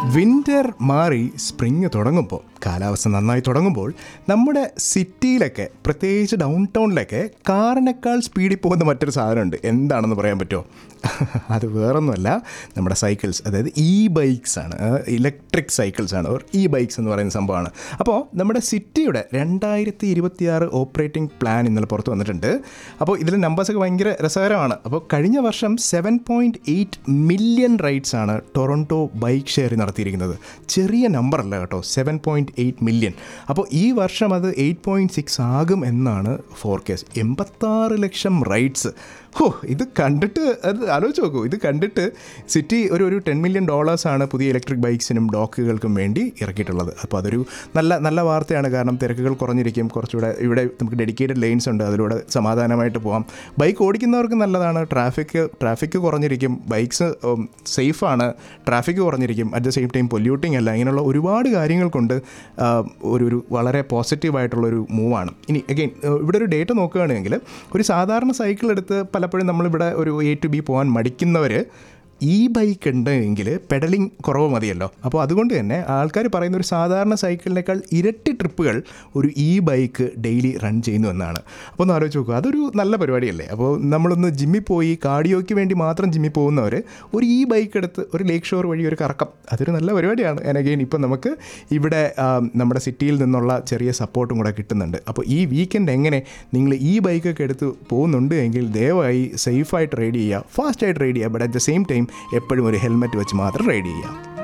winter മാറി spring തുടങ്ങുമ്പോൾ കാലാവസ്ഥ നന്നായി തുടങ്ങുമ്പോൾ നമ്മുടെ സിറ്റിയിലൊക്കെ പ്രത്യേകിച്ച് ഡൗൺ ടൗണിലൊക്കെ കാറിനേക്കാൾ സ്പീഡിൽ പോകുന്ന മറ്റൊരു സാധനമുണ്ട് എന്താണെന്ന് പറയാൻ പറ്റുമോ അത് വേറൊന്നുമല്ല നമ്മുടെ സൈക്കിൾസ് അതായത് ഇ ബൈക്സ് ആണ് ഇലക്ട്രിക് സൈക്കിൾസ് ആണ് ഓർ ഇ ബൈക്സ് എന്ന് പറയുന്ന സംഭവമാണ് അപ്പോൾ നമ്മുടെ സിറ്റിയുടെ രണ്ടായിരത്തി ഇരുപത്തിയാറ് ഓപ്പറേറ്റിംഗ് പ്ലാൻ ഇന്നലെ പുറത്ത് വന്നിട്ടുണ്ട് അപ്പോൾ ഇതിൽ നമ്പേഴ്സൊക്കെ ഭയങ്കര രസകരമാണ് അപ്പോൾ കഴിഞ്ഞ വർഷം seven point eight million rides ആണ് ടൊറൻറ്റോ ബൈക്ക് ഷെയർ നടത്തിയിരിക്കുന്നത് ചെറിയ നമ്പർ അല്ല കേട്ടോ സെവൻ പോയിൻറ്റ് എയ്റ്റ് മില്യൺ അപ്പോൾ ഈ വർഷം അത് എയ്റ്റ് പോയിൻറ്റ് സിക്സ് ആകും എന്നാണ് ഫോർകാസ്റ്റ് എൺപത്താറ് ലക്ഷം റൈഡ്സ് ഹോ ഇത് കണ്ടിട്ട് അത് ആലോചിച്ച് നോക്കൂ ഇത് കണ്ടിട്ട് സിറ്റി ഒരു ഒരു ടെൻ മില്യൺ ഡോളേഴ്സാണ് പുതിയ ഇലക്ട്രിക് ബൈക്സിനും ഡോക്കുകൾക്കും വേണ്ടി ഇറക്കിയിട്ടുള്ളത് അപ്പോൾ അതൊരു നല്ല നല്ല വാർത്തയാണ് കാരണം തിരക്കുകൾ കുറഞ്ഞിരിക്കും കുറച്ചുകൂടെ ഇവിടെ നമുക്ക് ഡെഡിക്കേറ്റഡ് ലെയിൻസ് ഉണ്ട് അതിലൂടെ സമാധാനമായിട്ട് പോകാം ബൈക്ക് ഓടിക്കുന്നവർക്ക് നല്ലതാണ് ട്രാഫിക് ട്രാഫിക് കുറഞ്ഞിരിക്കും ബൈക്സ് സേഫാണ് ട്രാഫിക് കുറഞ്ഞിരിക്കും at the same time polluting അല്ല ഇങ്ങനെയുള്ള ഒരുപാട് കാര്യങ്ങൾ കൊണ്ട് ആ, ഒരു ഒരു വളരെ പോസിറ്റീവായിട്ടുള്ളൊരു മൂവാണ് ഇനി അഗെയിൻ ഇവിടെ ഒരു ഡേറ്റ നോക്കുകയാണെങ്കിൽ ഒരു സാധാരണ സൈക്കിൾ എടുത്ത് പലപ്പോഴും നമ്മളിവിടെ ഒരു എ ടു ബി പോകാൻ മടിക്കുന്നവർ ഈ ബൈക്ക് ഉണ്ട് എങ്കിൽ പെഡലിംഗ് കുറവ് മതിയല്ലോ അപ്പോൾ അതുകൊണ്ട് തന്നെ ആൾക്കാർ പറയുന്ന ഒരു സാധാരണ സൈക്കിളിനേക്കാൾ ഇരട്ടി ട്രിപ്പുകൾ ഒരു ഈ ബൈക്ക് ഡെയിലി റൺ ചെയ്യുന്നു എന്നാണ് അപ്പോൾ ഒന്ന് ആലോചിച്ച് നോക്കുക അതൊരു നല്ല പരിപാടിയല്ലേ അപ്പോൾ നമ്മളൊന്ന് ജിമ്മിൽ പോയി കാർഡിയോയ്ക്ക് വേണ്ടി മാത്രം ജിമ്മിൽ പോകുന്നവർ ഒരു ഈ ബൈക്ക് എടുത്ത് ഒരു ലേക്ക് ഷോർ വഴി ഒരു കറക്കം അതൊരു നല്ല പരിപാടിയാണ് ആൻഡ് അഗെയിൻ ഇപ്പം നമുക്ക് ഇവിടെ ആ, നമ്മുടെ സിറ്റിയിൽ നിന്നുള്ള ചെറിയ സപ്പോർട്ടും കൂടെ കിട്ടുന്നുണ്ട് അപ്പോൾ ഈ വീക്കെൻഡ് എങ്ങനെ നിങ്ങൾ ഈ ബൈക്കൊക്കെ എടുത്ത് പോകുന്നുണ്ട് എങ്കിൽ ദയവായി സേഫായിട്ട് റൈഡ് ചെയ്യുക ഫാസ്റ്റായിട്ട് റൈഡ് ചെയ്യുക but at the same time എപ്പോഴും ഒരു ഹെൽമെറ്റ് വെച്ച് മാത്രം റൈഡ് ചെയ്യുക